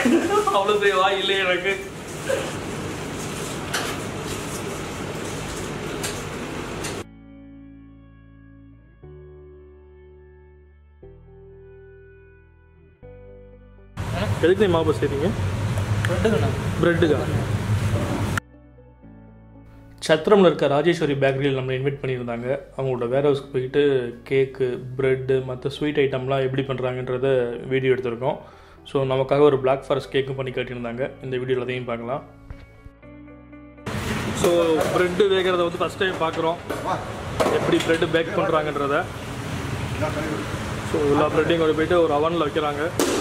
அவ்வளோ பெரிய வாய் இல்லையே எனக்கு எதுக்கு நீ மாவு செய்றீங்க பிரெட்டுக்கா சத்திரமில் இருக்க ராஜேஸ்வரி பேக்கரியில் நம்மளை இன்வைட் பண்ணியிருந்தாங்க அவங்களோட வேர் ஹவுஸ்க்கு போயிட்டு கேக்கு ப்ரெட்டு மற்ற ஸ்வீட் ஐட்டம்லாம் எப்படி பண்ணுறாங்கன்றத வீடியோ எடுத்திருக்கோம் ஸோ நமக்காக ஒரு Black ஃபாரஸ்ட் கேக்கும் பண்ணி காட்டியிருந்தாங்க இந்த வீடியோவில் அதையும் பார்க்கலாம் ஸோ ப்ரெட்டு வேகிறத வந்து ஃபஸ்ட் டைம் பார்க்குறோம் எப்படி ப்ரெட்டு பேக் பண்ணுறாங்கன்றத ஸோ எல்லா ப்ரெட்டையும் கொண்டு போயிட்டு ஒரு அவனில் வைக்கிறாங்க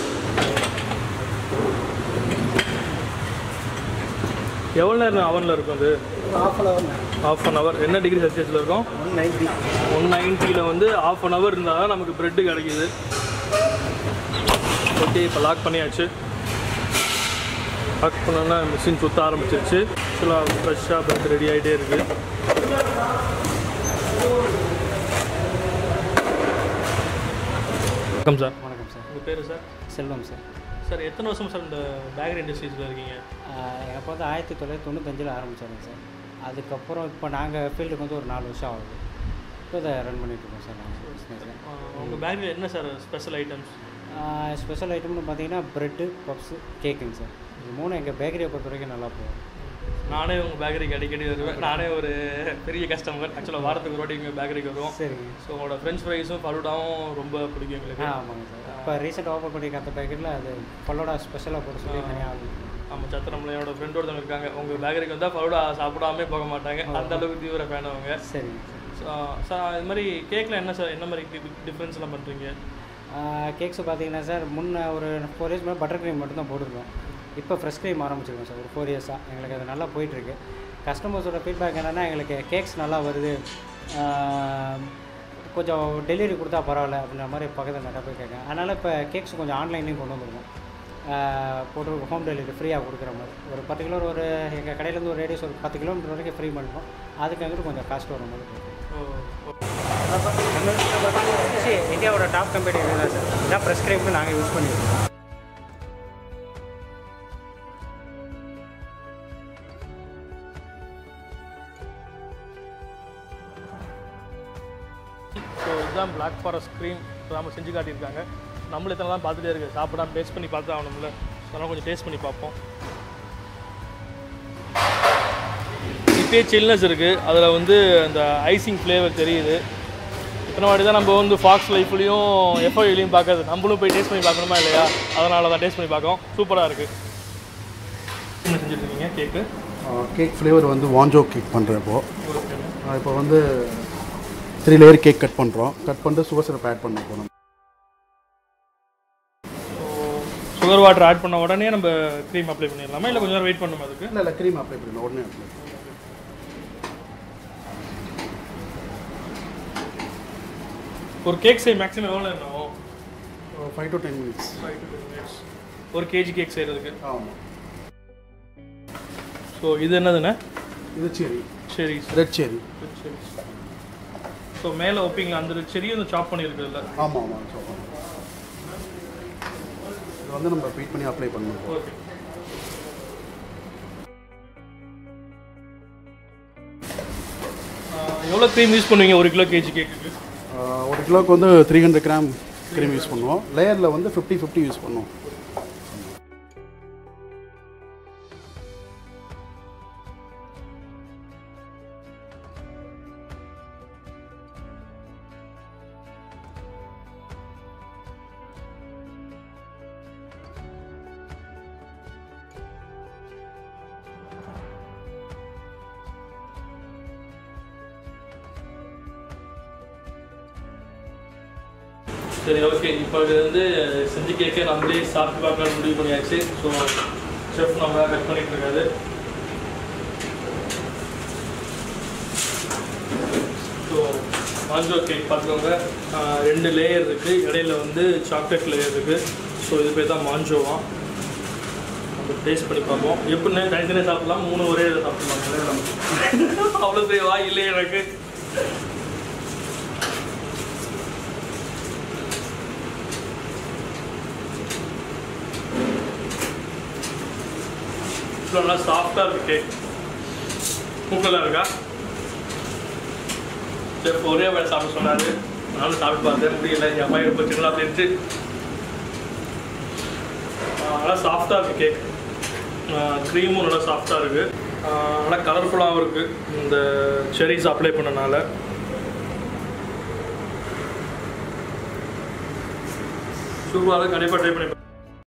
எவ்வளோ நேரம் அவனில் இருக்கும் அது half an hour half an hour என்ன டிகிரி செல்சியஸில் இருக்கும் ஒன் நைன்ட்டி ஒன் நைன்ட்டியில் வந்து ஹாஃப் அன் ஹவர் இருந்தால் தான் நமக்கு ப்ரெட்டு கிடைக்கிது ஓகே இப்போ லாக் பண்ணியாச்சு லாக் பண்ணோன்னா மிஷின் சுற்ற ஆரம்பிச்சிருச்சு ஆக்சுவலாக ஃப்ரெஷ்ஷாக ப்ரெட் ரெடி ஆகிட்டே இருக்குது வணக்கம் சார் வணக்கம் சார் உங்கள் பேர் சார் செல்வம் சார் சார் எத்தனை வருஷம் சார் இந்த பேக்கரி இண்டஸ்ட்ரீஸில் இருக்கீங்க ஆஹ் எனக்கு வந்து ஆயிரத்தி தொள்ளாயிரத்தி தொண்ணூத்தஞ்சில் ஆரம்பித்தாங்க சார் அதுக்கப்புறம் இப்போ நாங்கள் ஃபீல்டுக்கு வந்து ஒரு நாலு வருஷம் ஆகுது இப்போ இதை ரன் பண்ணிகிட்ருக்கோம் சார் நாங்கள் பிஸ்னஸில் உங்கள் பேக்கரியில் என்ன சார் ஸ்பெஷல் ஐட்டம்ஸ் ஸ்பெஷல் ஐட்டம்னு பார்த்தீங்கன்னா ப்ரெட்டு பப்ஸு கேக்குங்க சார் இது மூணு எங்கள் பேக்கரியை பொறுத்த வரைக்கும் நல்லா போகும் நானே உங்கள் பேக்கரிக்கு அடிக்கடி வருவேன் நானே ஒரு பெரிய கஸ்டமர் ஆக்சுவலாக வாரத்துக்கு ஒரு வாட்டி எங்கள் பேக்கரிக்கு வருவோம் சரிங்க ஸோ உங்களோட ஃப்ரெஞ்ச் ஃப்ரைஸும் ஃபலூடாவும் ரொம்ப பிடிக்கும் ஆ எங்களுக்கு ஆமாங்க சார் இப்போ ரீசெண்ட் ஓப்பன் பண்ணியிருக்க அந்த பேக்கெட்டில் அது பல்லோட ஸ்பெஷலாக போட சொல்லி தனியாக ஆகுது ஆமாம் சத்திரம்ல என்னோட ஃப்ரெண்ட் ஒருத்தவங்க இருக்காங்க உங்கள் பேக்கரிக்கு வந்தால் ஃபலூடா சாப்பிடாமே போக மாட்டாங்க அந்த அளவுக்கு தீவிர ஃபேன் அவங்க சரிங்க சார் ஸோ சார் இது மாதிரி கேக்கில் என்ன சார் என்ன மாதிரி டிஃப்ரென்ஸ்லாம் பண்ணுறீங்க கேக்ஸ் பார்த்தீங்கன்னா சார் முன்ன ஒரு ஃபோர் இயர்ஸ் மேலே பட்டர் க்ரீம் மட்டும் தான் போட்டிருக்கோம் இப்போ ஃப்ரெஷ் க்ரீம் ஆரம்பிச்சிருக்கோம் சார் ஒரு ஃபோர் இயர்ஸாக எங்களுக்கு அது நல்லா போயிட்டுருக்கு கஸ்டமர்ஸோட ஃபீட்பேக் என்னென்னா எங்களுக்கு கேக்ஸ் நல்லா வருது ஆஹ் கொஞ்சம் டெலிவரி கொடுத்தா பரவாயில்ல அப்படின்ற மாதிரி பக்கத்தில் நிறைய பேர் கேட்குறேன் அதனால் இப்போ கேக்ஸ் கொஞ்சம் ஆன்லைன்லேயும் கொண்டு வந்துருக்கோம் போட்டு ஹோம் டெலிவரி ஃப்ரீயாக கொடுக்குற மாதிரி ஒரு பர்டிகுலர் ஒரு எங்கள் கடையிலேருந்து ஒரு ரேடியஸ் ஒரு பத்து கிலோமீட்டர் வரைக்கும் ஃப்ரீ பண்ணுறோம் அதுக்கு அங்கிட்டு கொஞ்சம் காஸ்ட் வர மாதிரி இருக்கும் இந்தியாவோட டாப் கம்பெனி தான் சார் இதான் ப்ரெஸ் க்ரீம்னு நாங்கள் யூஸ் பண்ணியிருக்கோம் ஸோ இதுதான் Black ஃபாரஸ்ட் க்ரீம் நம்ம செஞ்சு காட்டியிருக்காங்க நம்மளும் இத்தனை தான் பார்த்துட்டே இருக்கு சாப்பிடாம டேஸ்ட் பண்ணி பார்த்து ஆகணும்ல அதெல்லாம் கொஞ்சம் டேஸ்ட் பண்ணி பார்ப்போம் இப்பயே சில்னஸ் இருக்குது அதில் வந்து அந்த ஐசிங் ஃப்ளேவர் தெரியுது இத்தனை வாட்டி தான் நம்ம வந்து ஃபாக்ஸ் லைஃப்லையும் எஃப்ஐலையும் பார்க்கறது நம்மளும் போய் டேஸ்ட் பண்ணி பார்க்கணுமா இல்லையா அதனால தான் டேஸ்ட் பண்ணி பார்க்கோம் சூப்பராக இருக்குது என்ன செஞ்சுருக்கீங்க கேக்கு கேக் ஃப்ளேவர் வந்து வாஞ்சோ கேக் பண்ணுறேன் இப்போது இப்போ வந்து த்ரீ லேயர் கேக் கட் பண்ணுறோம் கட் பண்ணிட்டு சுகர் சிரப் ஆட் பண்ண போகிறோம் சுகர் வாட்டர் ஆட் பண்ண உடனே நம்ம க்ரீம் அப்ளை பண்ணிடலாமா இல்லை கொஞ்சம் நேரம் வெயிட் பண்ணுமா அதுக்கு இல்லை இல்லை க்ரீம் அப்ளை பண்ணணும் உடனே அப்ளை ஒரு கேக் செய்ய மேக்ஸிமம் எவ்வளோ நேரம் ஆகும் five to ten minutes five to ten minutes ஒரு கேஜி கேக் செய்கிறதுக்கு ஆமாம் ஸோ இது என்னதுண்ணே இது செரி சரி ரெட் செரி சரி ஸோ மேலே வைப்பீங்களா அந்த செடியும் இந்த சாப் பண்ணியிருக்குல்ல ஆமாம் ஆமாம் சொல்லுங்கள் இது வந்து நம்ம பீட் பண்ணி அப்ளை பண்ணணும் ஓகே எவ்வளோ க்ரீம் யூஸ் பண்ணுவீங்க ஒரு கிலோ கேஜி கேக்குக்கு ஆஹ் ஒரு கிலோவுக்கு வந்து three hundred gram cream use பண்ணுவோம் லேயரில் வந்து ஃபிஃப்டி ஃபிஃப்டி யூஸ் பண்ணுவோம் சரி ஓகே இப்போ இது வந்து செஞ்சு கேட்க நம்மளே சாப்பிட்டு பார்க்கலாம்னு முடிவு பண்ணியாச்சு ஸோ செஃப் நம்ம கட் பண்ணிட்டு இருக்காரு ஸோ மாஞ்சோ கேக் பார்த்துக்கோங்க ஆஹ் ரெண்டு லேயர் இருக்குது இடையில வந்து சாக்லேட் லேயர் இருக்குது ஸோ இது பேர் தான் மாஞ்சோவா நம்ம டேஸ்ட் பண்ணி பார்ப்போம் எப்படின்னு தனித்தனியாக சாப்பிடலாம் மூணு ஒரே இதை சாப்பிடலாம் அவ்வளோ பெரிய வாய் இல்லையே எனக்கு ஆக்சுவலாக நல்லா சாஃப்டாக இருக்கு கேக் பூக்கெல்லாம் இருக்கா சரி இப்போ ஒரே வேலை சாப்பிட சொன்னாரு நானும் சாப்பிட்டு பார்த்தேன் முடியல என் பையன் வச்சுக்கலாம் அப்படின்ட்டு ஆஹ் நல்லா சாஃப்டாக இருக்குது கேக் க்ரீமும் நல்லா சாஃப்டாக இருக்குது நல்லா கலர்ஃபுல்லாகவும் இருக்குது இந்த செரிஸ் அப்ளை பண்ணனால சூப்பராக கண்டிப்பாக ட்ரை பண்ணி பாருங்க